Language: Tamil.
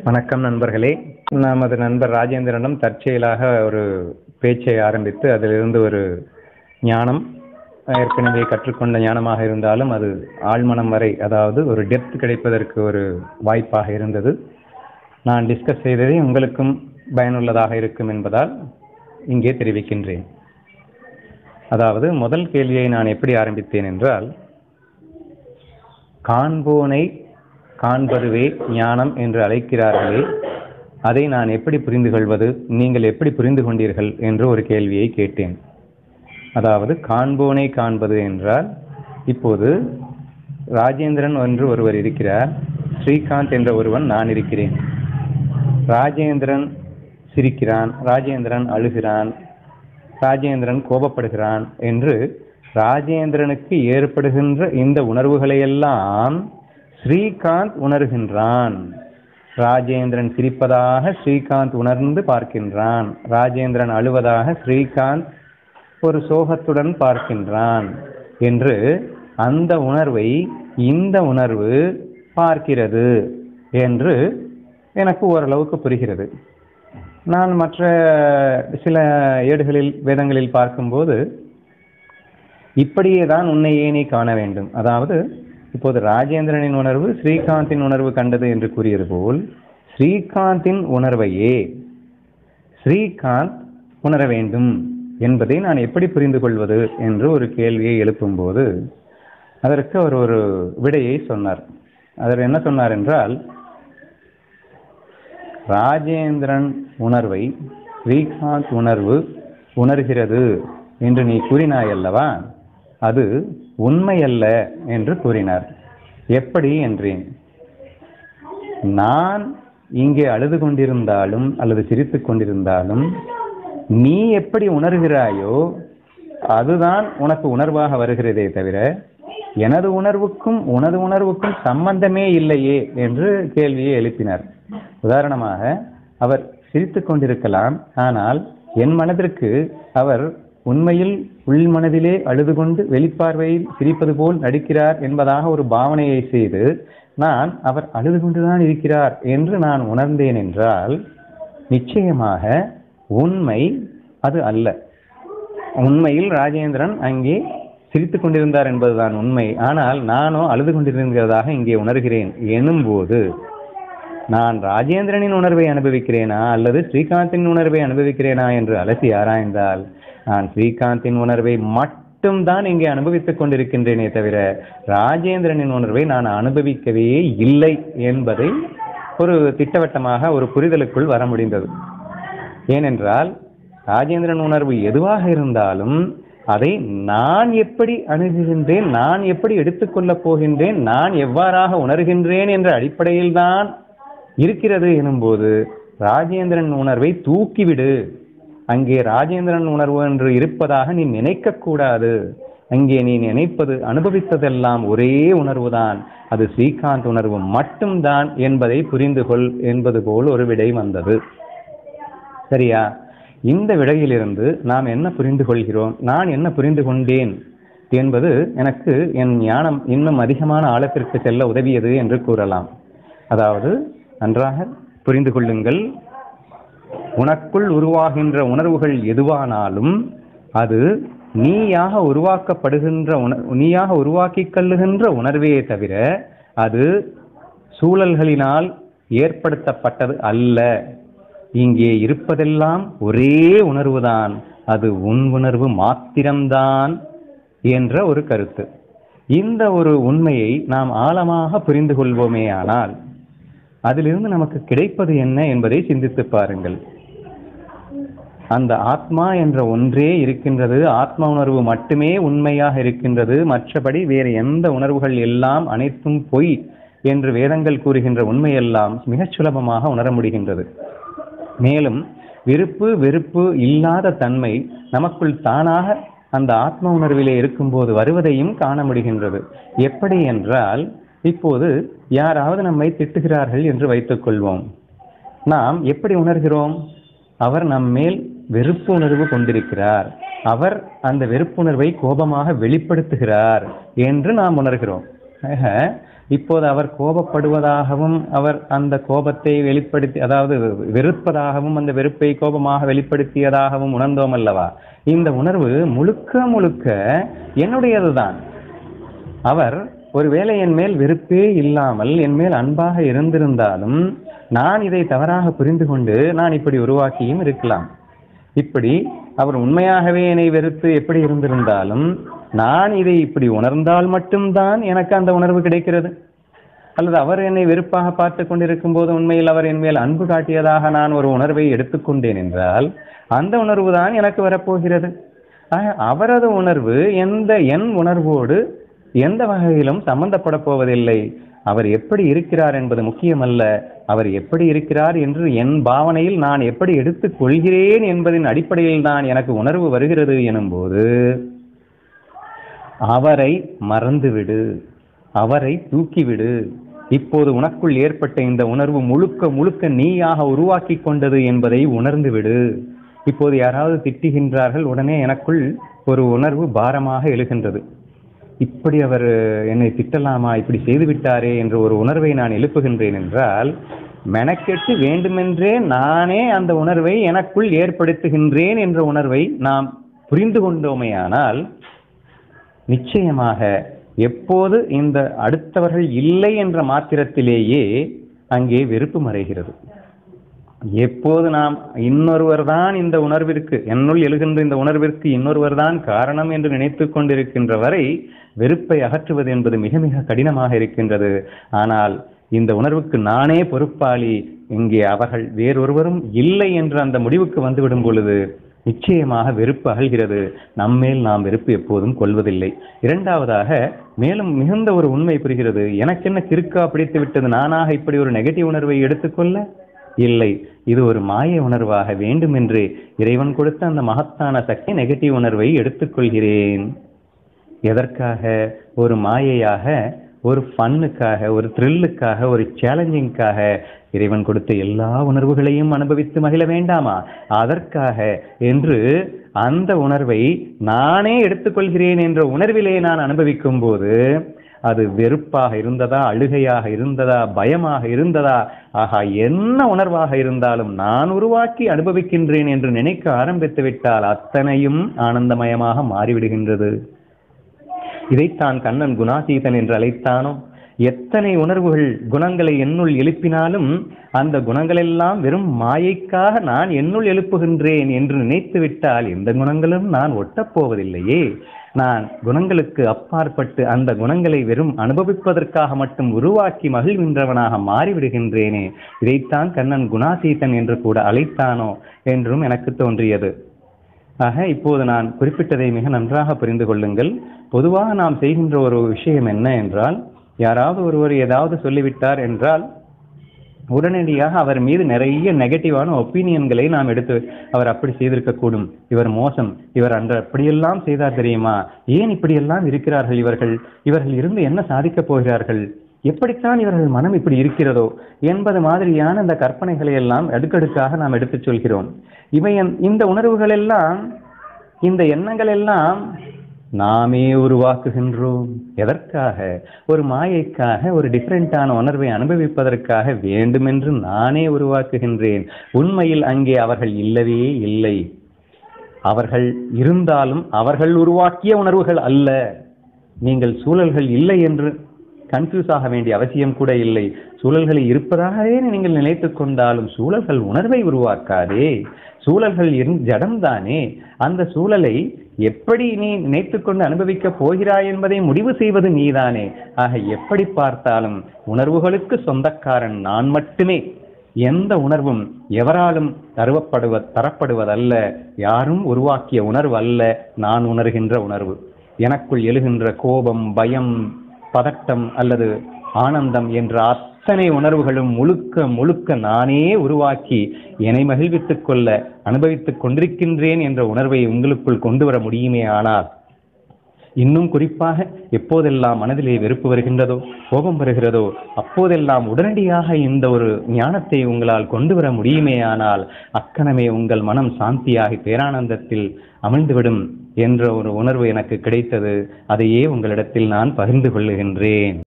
வணக்கம் நண்பர்களே நமது நண்பர் ராஜேந்திரனிடம் தற்செயலாக ஒரு பேச்சை ஆரம்பித்து அதிலிருந்து ஒரு ஞானம் ஏற்கனவே கற்றுக்கொண்ட ஞானமாக இருந்தாலும் அது ஆழ்மனம் வரை அதாவது ஒரு டெப்த் கிடைப்பதற்கு ஒரு வாய்ப்பாக இருந்தது நான் டிஸ்கஸ் செய்ததை உங்களுக்கும் பயனுள்ளதாக இருக்கும் என்பதால் இங்கே தெரிவிக்கின்றேன் அதாவது முதல் கேள்வியை நான் எப்படி ஆரம்பித்தேன் என்றால் காண்போனை காண்பதுவே ஞானம் என்று அழைக்கிறார்களே அதை நான் எப்படி புரிந்து கொள்வது நீங்கள் எப்படி புரிந்து கொண்டீர்கள் என்று ஒரு கேள்வியை கேட்டேன் அதாவது காண்போனை காண்பது என்றால் இப்போது ராஜேந்திரன் என்று ஒருவர் இருக்கிறார் ஸ்ரீகாந்த் என்ற ஒருவன் நான் இருக்கிறேன் ராஜேந்திரன் சிரிக்கிறான் ராஜேந்திரன் அழுகிறான் ராஜேந்திரன் கோபப்படுகிறான் என்று ராஜேந்திரனுக்கு ஏற்படுகின்ற இந்த உணர்வுகளையெல்லாம் ஸ்ரீகாந்த் உணர்கின்றான் ராஜேந்திரன் சிரிப்பதாக ஸ்ரீகாந்த் உணர்ந்து பார்க்கின்றான் ராஜேந்திரன் அழுவதாக ஸ்ரீகாந்த் ஒரு சோகத்துடன் பார்க்கின்றான் என்று அந்த உணர்வை இந்த உணர்வு பார்க்கிறது என்று எனக்கு ஓரளவுக்கு புரிகிறது நான் மற்ற சில ஏடுகளில் வேதங்களில் பார்க்கும்போது இப்படியே தான் உன்னையே நீ காண வேண்டும் அதாவது இப்போது ராஜேந்திரனின் உணர்வு ஸ்ரீகாந்தின் உணர்வு கண்டது என்று கூறியது போல் ஸ்ரீகாந்தின் உணர்வையே ஸ்ரீகாந்த் உணர வேண்டும் என்பதை நான் எப்படி புரிந்து கொள்வது என்று ஒரு கேள்வியை எழுப்பும்போது அதற்கு அவர் ஒரு விடையை சொன்னார் அவர் என்ன சொன்னார் என்றால் ராஜேந்திரன் உணர்வை ஸ்ரீகாந்த் உணர்வு உணர்கிறது என்று நீ கூறினாய் அல்லவா அது உண்மையல்ல என்று கூறினார் எப்படி என்றேன் நான் இங்கே அழுது கொண்டிருந்தாலும் அல்லது சிரித்துக் கொண்டிருந்தாலும் நீ எப்படி உணர்கிறாயோ அதுதான் உனக்கு உணர்வாக வருகிறதே தவிர எனது உணர்வுக்கும் உனது உணர்வுக்கும் சம்பந்தமே இல்லையே என்று கேள்வியை எழுப்பினார் உதாரணமாக அவர் சிரித்துக் கொண்டிருக்கலாம் ஆனால் என் மனதிற்கு அவர் உண்மையில் உள் மனதிலே அழுது கொண்டு வெளிப்பார்வையில் சிரிப்பது போல் நடிக்கிறார் என்பதாக ஒரு பாவனையை செய்து நான் அவர் அழுது கொண்டுதான் இருக்கிறார் என்று நான் உணர்ந்தேன் என்றால் நிச்சயமாக உண்மை அது அல்ல உண்மையில் ராஜேந்திரன் அங்கே சிரித்துக் கொண்டிருந்தார் என்பதுதான் உண்மை ஆனால் நானோ அழுது கொண்டிருக்கிறதாக இங்கே உணர்கிறேன் எனும்போது நான் ராஜேந்திரனின் உணர்வை அனுபவிக்கிறேனா அல்லது ஸ்ரீகாந்தின் உணர்வை அனுபவிக்கிறேனா என்று அலசி ஆராய்ந்தால் நான் ஸ்ரீகாந்தின் உணர்வை மட்டும்தான் இங்கே அனுபவித்துக் கொண்டிருக்கின்றேனே தவிர ராஜேந்திரனின் உணர்வை நான் அனுபவிக்கவே இல்லை என்பதை ஒரு திட்டவட்டமாக ஒரு புரிதலுக்குள் வர முடிந்தது ஏனென்றால் ராஜேந்திரன் உணர்வு எதுவாக இருந்தாலும் அதை நான் எப்படி அணுகுகின்றேன் நான் எப்படி எடுத்துக்கொள்ளப் போகின்றேன் நான் எவ்வாறாக உணர்கின்றேன் என்ற அடிப்படையில்தான் இருக்கிறது எனும்போது ராஜேந்திரன் உணர்வை தூக்கிவிடு அங்கே ராஜேந்திரன் உணர்வு என்று இருப்பதாக நீ நினைக்க கூடாது அங்கே நீ நினைப்பது அனுபவித்ததெல்லாம் ஒரே உணர்வுதான் அது ஸ்ரீகாந்த் உணர்வு மட்டும்தான் என்பதை புரிந்து கொள் என்பது போல் ஒரு விடை வந்தது சரியா இந்த விடையிலிருந்து நாம் என்ன புரிந்து கொள்கிறோம் நான் என்ன புரிந்து கொண்டேன் என்பது எனக்கு என் ஞானம் இன்னும் அதிகமான ஆழத்திற்கு செல்ல உதவியது என்று கூறலாம் அதாவது நன்றாக புரிந்து கொள்ளுங்கள் உனக்குள் உருவாகின்ற உணர்வுகள் எதுவானாலும் அது நீயாக உருவாக்கப்படுகின்ற உணர் நீயாக உருவாக்கிக் கொள்ளுகின்ற உணர்வே தவிர அது சூழல்களினால் ஏற்படுத்தப்பட்டது அல்ல இங்கே இருப்பதெல்லாம் ஒரே உணர்வுதான் அது உன் உணர்வு மாத்திரம்தான் என்ற ஒரு கருத்து இந்த ஒரு உண்மையை நாம் ஆழமாக புரிந்து கொள்வோமேயானால் அதிலிருந்து நமக்கு கிடைப்பது என்ன என்பதை சிந்தித்து பாருங்கள் அந்த ஆத்மா என்ற ஒன்றே இருக்கின்றது ஆத்ம உணர்வு மட்டுமே உண்மையாக இருக்கின்றது மற்றபடி வேறு எந்த உணர்வுகள் எல்லாம் அனைத்தும் பொய் என்று வேதங்கள் கூறுகின்ற உண்மையெல்லாம் மிகச் சுலபமாக உணர முடிகின்றது மேலும் விருப்பு வெறுப்பு இல்லாத தன்மை நமக்குள் தானாக அந்த ஆத்ம உணர்விலே இருக்கும்போது வருவதையும் காண முடிகின்றது எப்படி என்றால் இப்போது யாராவது நம்மை திட்டுகிறார்கள் என்று வைத்துக் கொள்வோம் நாம் எப்படி உணர்கிறோம் அவர் நம்மேல் வெறுப்பு உணர்வு கொண்டிருக்கிறார் அவர் அந்த வெறுப்புணர்வை கோபமாக வெளிப்படுத்துகிறார் என்று நாம் உணர்கிறோம் ஆக இப்போது அவர் கோபப்படுவதாகவும் அவர் அந்த கோபத்தை வெளிப்படுத்தி அதாவது வெறுப்பதாகவும் அந்த வெறுப்பை கோபமாக வெளிப்படுத்தியதாகவும் உணர்ந்தோம் அல்லவா இந்த உணர்வு முழுக்க முழுக்க என்னுடையதுதான் அவர் ஒருவேளை என் மேல் வெறுப்பே இல்லாமல் என் மேல் அன்பாக இருந்திருந்தாலும் நான் இதை தவறாக புரிந்து கொண்டு நான் இப்படி உருவாக்கியும் இருக்கலாம் இப்படி அவர் உண்மையாகவே என்னை வெறுத்து எப்படி இருந்திருந்தாலும் நான் இதை இப்படி உணர்ந்தால் மட்டும்தான் எனக்கு அந்த உணர்வு கிடைக்கிறது அல்லது அவர் என்னை வெறுப்பாக பார்த்து கொண்டிருக்கும் போது உண்மையில் அவர் என் மேல் அன்பு காட்டியதாக நான் ஒரு உணர்வை எடுத்துக்கொண்டேன் என்றால் அந்த உணர்வு தான் எனக்கு வரப்போகிறது ஆக, அவரது உணர்வு எந்த என் உணர்வோடு எந்த வகையிலும் சம்பந்தப்பட போவதில்லை அவர் எப்படி இருக்கிறார் என்பது முக்கியமல்ல அவர் எப்படி இருக்கிறார் என்று என் பாவனையில் நான் எப்படி எடுத்துக் கொள்கிறேன் என்பதின் அடிப்படையில் தான் எனக்கு உணர்வு வருகிறது எனும்போது அவரை மறந்துவிடு அவரை தூக்கிவிடு இப்போது உனக்குள் ஏற்பட்ட இந்த உணர்வு முழுக்க முழுக்க நீயாக உருவாக்கி கொண்டது என்பதை உணர்ந்து விடு இப்போது யாராவது திட்டுகின்றார்கள் உடனே எனக்குள் ஒரு உணர்வு பாரமாக எழுகின்றது இப்படி அவர் என்னை திட்டலாமா இப்படி செய்து விட்டாரே என்ற ஒரு உணர்வை நான் எழுப்புகின்றேன் என்றால் மெனக்கெட்டு வேண்டுமென்றே நானே அந்த உணர்வை எனக்குள் ஏற்படுத்துகின்றேன் என்ற உணர்வை நாம் புரிந்து கொண்டோமேயானால் நிச்சயமாக எப்போது இந்த அடுத்தவர்கள் இல்லை என்ற மாத்திரத்திலேயே அங்கே வெறுப்பு மறைகிறது எப்போது நாம் இன்னொருவர் தான் இந்த உணர்விற்கு என்னுள் எழுகின்ற இந்த உணர்விற்கு இன்னொருவர் தான் காரணம் என்று நினைத்துக் கொண்டிருக்கின்ற வரை வெறுப்பை அகற்றுவது என்பது மிக மிக கடினமாக இருக்கின்றது ஆனால் இந்த உணர்வுக்கு நானே பொறுப்பாளி இங்கே அவர்கள் வேறொருவரும் இல்லை என்ற அந்த முடிவுக்கு வந்துவிடும் பொழுது நிச்சயமாக வெறுப்பு அகல்கிறது நம்மேல் நாம் வெறுப்பு எப்போதும் கொள்வதில்லை இரண்டாவதாக மேலும் மிகுந்த ஒரு உண்மை புரிகிறது எனக்கென்ன கிறுக்கா பிடித்து விட்டது நானாக இப்படி ஒரு நெகட்டிவ் உணர்வை எடுத்துக்கொள்ள இல்லை இது ஒரு மாய உணர்வாக வேண்டுமென்றே இறைவன் கொடுத்த அந்த மகத்தான சக்தி நெகட்டிவ் உணர்வை எடுத்துக்கொள்கிறேன் எதற்காக ஒரு மாயையாக ஒரு ஃபன்னுக்காக ஒரு த்ரில்லுக்காக ஒரு சேலஞ்சிங்காக இறைவன் கொடுத்த எல்லா உணர்வுகளையும் அனுபவித்து மகிழ வேண்டாமா அதற்காக என்று அந்த உணர்வை நானே எடுத்துக்கொள்கிறேன் என்ற உணர்விலே நான் அனுபவிக்கும் போது அது வெறுப்பாக இருந்ததா அழுகையாக இருந்ததா பயமாக இருந்ததா ஆகா என்ன உணர்வாக இருந்தாலும் நான் உருவாக்கி அனுபவிக்கின்றேன் என்று நினைக்க ஆரம்பித்து விட்டால் அத்தனையும் ஆனந்தமயமாக மாறிவிடுகின்றது இதைத்தான் கண்ணன் குணாதீதன் என்று அழைத்தானோ எத்தனை உணர்வுகள் குணங்களை என்னுள் எழுப்பினாலும் அந்த குணங்களெல்லாம் வெறும் மாயைக்காக நான் என்னுள் எழுப்புகின்றேன் என்று நினைத்து விட்டால் எந்த குணங்களும் நான் ஒட்டப் போவதில்லையே நான் குணங்களுக்கு அப்பாற்பட்டு அந்த குணங்களை வெறும் அனுபவிப்பதற்காக மட்டும் உருவாக்கி மகிழ்கின்றவனாக மாறிவிடுகின்றேனே இதைத்தான் கண்ணன் குணாதீதன் என்று கூட அழைத்தானோ என்றும் எனக்கு தோன்றியது ஆக இப்போது நான் குறிப்பிட்டதை மிக நன்றாக புரிந்து கொள்ளுங்கள் பொதுவாக நாம் செய்கின்ற ஒரு விஷயம் என்ன என்றால் யாராவது ஒருவர் ஏதாவது சொல்லிவிட்டார் என்றால் உடனடியாக அவர் மீது நிறைய நெகட்டிவான ஒப்பீனியன்களை நாம் எடுத்து அவர் அப்படி செய்திருக்கக்கூடும் இவர் மோசம் இவர் அன்று அப்படியெல்லாம் செய்தார் தெரியுமா ஏன் இப்படியெல்லாம் இருக்கிறார்கள் இவர்கள் இவர்கள் இருந்து என்ன சாதிக்கப் போகிறார்கள் எப்படித்தான் இவர்கள் மனம் இப்படி இருக்கிறதோ என்பது மாதிரியான இந்த கற்பனைகளை எல்லாம் அடுக்கடுக்காக நாம் எடுத்துச் சொல்கிறோம் இவை இந்த உணர்வுகள் எல்லாம் இந்த எண்ணங்கள் எல்லாம் நாமே உருவாக்குகின்றோம் எதற்காக ஒரு மாயைக்காக ஒரு டிஃபரெண்டான உணர்வை அனுபவிப்பதற்காக வேண்டுமென்று நானே உருவாக்குகின்றேன் உண்மையில் அங்கே அவர்கள் இல்லவே இல்லை அவர்கள் இருந்தாலும் அவர்கள் உருவாக்கிய உணர்வுகள் அல்ல நீங்கள் சூழல்கள் இல்லை என்று கன்ஃபியூஸ் ஆக வேண்டிய அவசியம் கூட இல்லை சூழல்கள் இருப்பதாகவே நீங்கள் நினைத்துக் கொண்டாலும் சூழல்கள் உணர்வை உருவாக்காதே சூழல்கள் இருந் ஜடம்தானே அந்த சூழலை எப்படி நீ நினைத்துக்கொண்டு அனுபவிக்கப் போகிறாய் என்பதை முடிவு செய்வது நீதானே ஆக எப்படி பார்த்தாலும் உணர்வுகளுக்கு சொந்தக்காரன் நான் மட்டுமே எந்த உணர்வும் எவராலும் தருவப்படுவ தரப்படுவதல்ல யாரும் உருவாக்கிய உணர்வு அல்ல நான் உணர்கின்ற உணர்வு எனக்குள் எழுகின்ற கோபம் பயம் பதட்டம் அல்லது ஆனந்தம் என்ற அத்தனை உணர்வுகளும் முழுக்க முழுக்க நானே உருவாக்கி என்னை மகிழ்வித்துக் கொள்ள அனுபவித்துக் கொண்டிருக்கின்றேன் என்ற உணர்வை உங்களுக்குள் கொண்டு வர முடியுமே ஆனால் இன்னும் குறிப்பாக எப்போதெல்லாம் மனதிலே வெறுப்பு வருகின்றதோ கோபம் வருகிறதோ அப்போதெல்லாம் உடனடியாக இந்த ஒரு ஞானத்தை உங்களால் கொண்டு வர முடியுமேயானால் அக்கணமே உங்கள் மனம் சாந்தியாகி பேரானந்தத்தில் அமிழ்ந்துவிடும் என்ற ஒரு உணர்வு எனக்கு கிடைத்தது அதையே உங்களிடத்தில் நான் பகிர்ந்து கொள்ளுகின்றேன்